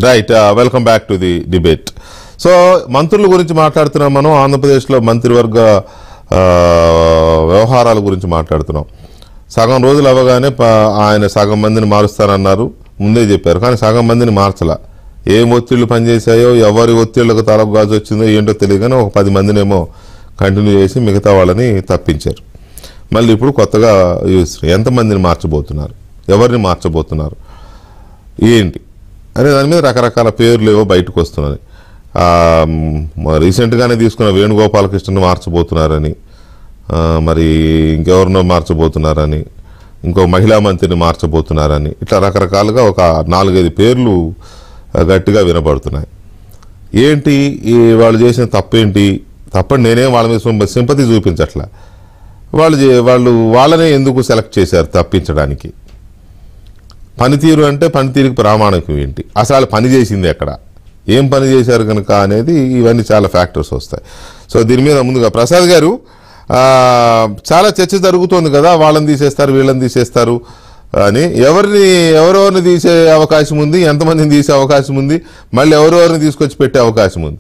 Right welcome back to the debate so మంత్రుల గురించి మాట్లాడుతున్నాం మనం ఆంధ్రప్రదేశ్లో మంత్రివర్గ ఆ, వ్యవహారాల గురించి మాట్లాడుతున్నాం సగం రోజులు అవ్వగానే ప- ఆయన సగం మందిని మారుస్తారన్నారు ముందే చెప్పారు కానీ సగం మందిని మార్చలా ఏం ఒత్తిళ్లు పనిచేశాయో ఎవరి ఒత్తిళ్లకు తలకు గాజు వచ్చిందో ఏంటో తెలియదు కానీ ఒక పది మందినేమో కంటిన్యూ చేసి మిగతా వాళ్ళని తప్పించారు మళ్ళీ ఇప్పుడు కొత్తగా చూస్తున్నారు. ఎంతమందిని మార్చబోతున్నారు ఎవరిని మార్చబోతున్నారు ఏంటి అనే దాని మీద రకరకాల పేర్లు ఏవో బయటకు వస్తున్నాయి ఆ, మ- రీసెంట్గానే తీసుకున్న వేణుగోపాలకృష్ణని మార్చబోతున్నారని ఆ, మరి ఇంకెవరినో మార్చబోతున్నారని ఇంకో మహిళా మంత్రిని మార్చబోతున్నారని ఇట్లా రకరకాలుగా ఒక నాలుగైదు పేర్లు ఆ, గట్టిగా వినపడుతున్నాయి ఏంటి ఈ వాళ్ళు చేసిన తప్పేంటి తప్పని నేనేం వాళ్ళ మీద సింప- సింపతి చూపించట్లా వాళ్ళు చే- వాళ్ళు వాళ్ళనే ఎందుకు సెలెక్ట్ చేశారు తప్పించడానికి పనితీరు అంటే పనితీరుకి ప్రామాణికం ఏంటి అసలు వాళ్ళు పని చేసింది ఎక్కడ ఏం పని చేశారు కనుక అనేది ఇవన్నీ చాలా ఫ్యాక్టర్స్ వస్తాయి సో దీని మీద ముందుగా ప్రసాద్ గారు ఆ, చాలా చర్చ జరుగుతోంది కదా వాళ్ళని తీసేస్తారు వీళ్ళని తీసేస్తారు అని ఎవరిని ఎవరెవరిని తీసే అవకాశం ఉంది ఎంతమందిని తీసే అవకాశం ఉంది మళ్ళీ ఎవరెవరిని తీసుకొచ్చి పెట్టే అవకాశం ఉంది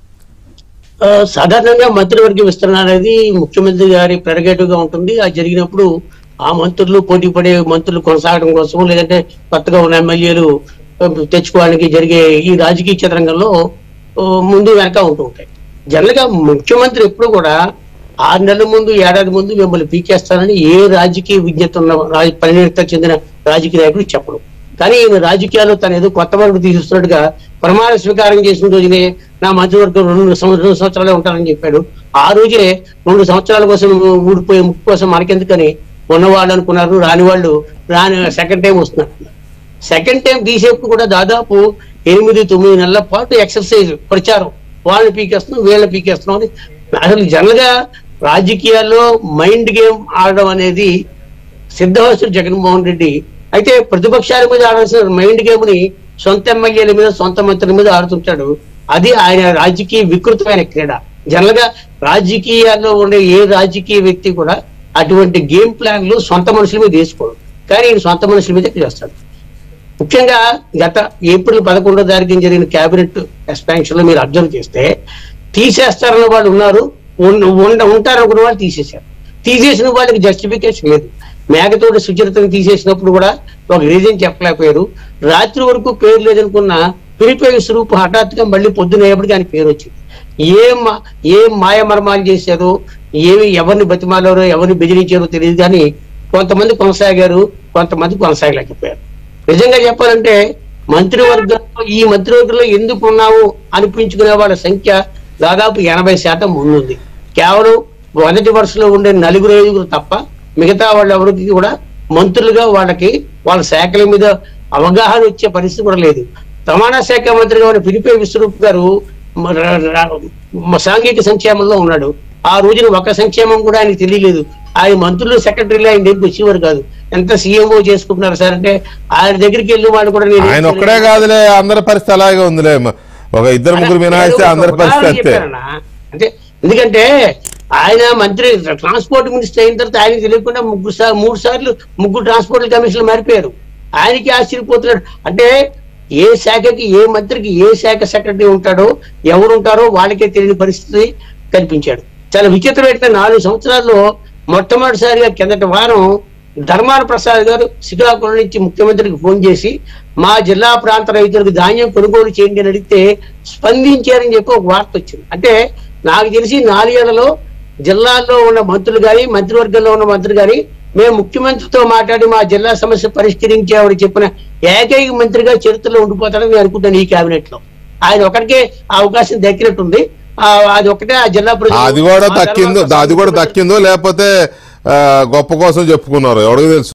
ఆ, సాధారణంగా మంత్రివర్గ విస్తరణ అనేది ముఖ్యమంత్రి గారి ప్రెరగేటివ్ గా ఉంటుంది అది జరిగినప్పుడు ఆ మంత్రులు పోటీ పడే మంత్రులు కొనసాగడం కోసం లేదంటే కొత్తగా ఉన్న ఎమ్మెల్యేలు ఆ, తెచ్చుకోవడానికి జరిగే ఈ రాజకీయ చదరంగంలో ఆ, ముందు వెనక ఉంటూ ఉంటాయి జనరల్ గా ముఖ్యమంత్రి ఎప్పుడు కూడా ఆరు నెలల ముందు ఏడాది ముందు మిమ్మల్ని పీకేస్తానని ఏ రాజకీయ విజ్ఞత ఉన్న రాజ- పరిణిత చెందిన రాజకీయ నాయకుడు చెప్పడు కానీ ఈయన రాజకీయాల్లో తను ఏదో కొత్త వరకు తీసిస్తున్నట్టుగా ప్రమాణ స్వీకారం చేసిన రోజునే నా మంత్రివర్గం రెండు సంవ- రెండు సంవత్సరాలే ఉంటానని చెప్పాడు ఆ రోజే రెండు సంవత్సరాల కోసం ఊడిపోయే ముక్కు కోసం మనకెందుకని ఉన్నవాళ్ళు అనుకున్నారు రాని వాళ్ళు రాని సెకండ్ టైం వస్తున్నారు సెకండ్ టైం తీసేప్పుడు కూడా దాదాపు ఎనిమిది తొమ్మిది నెలల పాటు ఎక్సర్సైజ్ ప్రచారం వాళ్ళని పీకేస్తున్నాం వీళ్ళని పీకేస్తున్నాం అని అసలు జనరల్ గా రాజకీయాల్లో మైండ్ గేమ్ ఆడడం అనేది సిద్ధవస్తుడు జగన్మోహన్ రెడ్డి అయితే ప్రతిపక్షాల మీద ఆడాల్సిన మైండ్ గేమ్ ని సొంత ఎమ్మెల్యేల మీద సొంత మంత్రుల మీద ఆడుతుంటాడు అది ఆయన రాజకీయ వికృతమైన క్రీడ జనరల్ గా రాజకీయాల్లో ఉండే ఏ రాజకీయ వ్యక్తి కూడా అటువంటి గేమ్ ప్లాన్లు సొంత మనుషుల మీద వేసుకోడు కానీ ఈయన సొంత మనుషుల మీద చేస్తాడు ముఖ్యంగా గత ఏప్రిల్ పదకొండో తారీఖున జరిగిన కేబినెట్ ఎక్స్పాన్షన్ లో మీరు అబ్జర్వ్ చేస్తే తీసేస్తారన్న వాళ్ళు ఉన్నారు ఉన్- ఉండ ఉంటారనుకున్న వాళ్ళు తీసేశారు తీసేసిన వాళ్ళకి జస్టిఫికేషన్ లేదు మేఘతోటి సుచరితను తీసేసినప్పుడు కూడా ఒక రీజన్ చెప్పలేకపోయారు రాత్రి వరకు పేరు లేదనుకున్న పిలిపే స్వరూప్ హఠాత్తుగా మళ్ళీ పొద్దునయ్యేప్పటికీ ఆయన పేరు వచ్చింది ఏం మా- ఏం మాయమర్మాలు చేశారో ఏమి ఎవరిని బతిమాలారో ఎవరిని బెదిరించారో తెలియదు కానీ కొంతమంది కొనసాగారు కొంతమంది కొనసాగలేకపోయారు నిజంగా చెప్పాలంటే మంత్రివర్గంలో ఈ మంత్రివర్గంలో ఎందుకు ఉన్నావు అనిపించుకునే వాళ్ళ సంఖ్య దాదాపు ఎనభై శాతం ముందుంది కేవలం మొదటి వరుసలో ఉండే నలుగురు ఐదుగురు తప్ప మిగతా వాళ్ళు ఎవరికి కూడా మంత్రులుగా వాళ్ళకి వాళ్ళ శాఖల మీద అవగాహన వచ్చే పరిస్థితి కూడా లేదు రవాణా శాఖ మంత్రిగా ఉన్న పిలిపే విశ్వరూప్ గారు మ- ర- ర- మ- సాంఘిక సంక్షేమంలో ఉన్నాడు ఆ రోజున ఒక సంక్షేమం కూడా ఆయనకి తెలియలేదు ఆయన మంత్రులు సెక్రటరీలు ఆయన దగ్గరికి వచ్చేవారు కాదు ఎంత సీఎంఓ చేసుకుంటున్నారు సార్ అంటే ఆయన దగ్గరికి వెళ్ళి వాళ్ళు కూడా నేను ఆయన ఒక్కడే కాదులే అందరి పరిస్థితి అలాగే ఉందిలే ఒక ఇద్దరు ముగ్గురు మినహాయిస్తే అందరి పరిస్థితి ఉదాహరణ అంతే చెప్పారన్నా. అంటే ఎందుకంటే ఆయన మంత్రి ట్రాన్స్పోర్ట్ మినిస్టర్ అయిన తర్వాత ఆయనకి తెలియకుండా ముగ్గురు సార్ మూడు సార్లు ముగ్గురు ట్రాన్స్పోర్ట్ కమిషన్లు మారిపోయారు ఆయనకి ఆశ్చర్యపోతున్నాడు అంటే ఏ శాఖకి ఏ మంత్రికి ఏ శాఖ సెక్రటరీ ఉంటాడో ఎవరు ఉంటారో వాళ్ళకే తెలియని పరిస్థితి కనిపించాడు చాలా విచిత్రమైన నాలుగు సంవత్సరాల్లో మొట్టమొదటిసారిగా కిందటి వారం ధర్మాన ప్రసాద్ గారు శ్రీకాకుళం నుంచి ముఖ్యమంత్రికి ఫోన్ చేసి మా జిల్లా ప్రాంత రైతులకు ధాన్యం కొనుగోలు చేయండి అని అడిగితే స్పందించారని చెప్పి ఒక వార్త వచ్చింది అంటే నాకు తెలిసి నాలుగేళ్లలో జిల్లాల్లో ఉన్న మంత్రులు గాని మంత్రివర్గంలో ఉన్న మంత్రులు గాని మేము ముఖ్యమంత్రితో మాట్లాడి మా జిల్లా సమస్య పరిష్కరించామని చెప్పిన ఏకైక మంత్రిగా చరిత్రలో ఉండిపోతాడని నేను అనుకుంటాను ఈ కేబినెట్ లో ఆయన ఒకరికే ఆ అవకాశం దక్కినట్టుంది ఆ, అది ఒకటే ఆ జిల్లా ప్రజలు అది కూడా మా దక్కిందో తర్వాత అది కూడా దక్కిందో లేకపోతే ఆ, గొప్ప కోసం చెప్పుకున్నారు ఎవరికి తెలుసు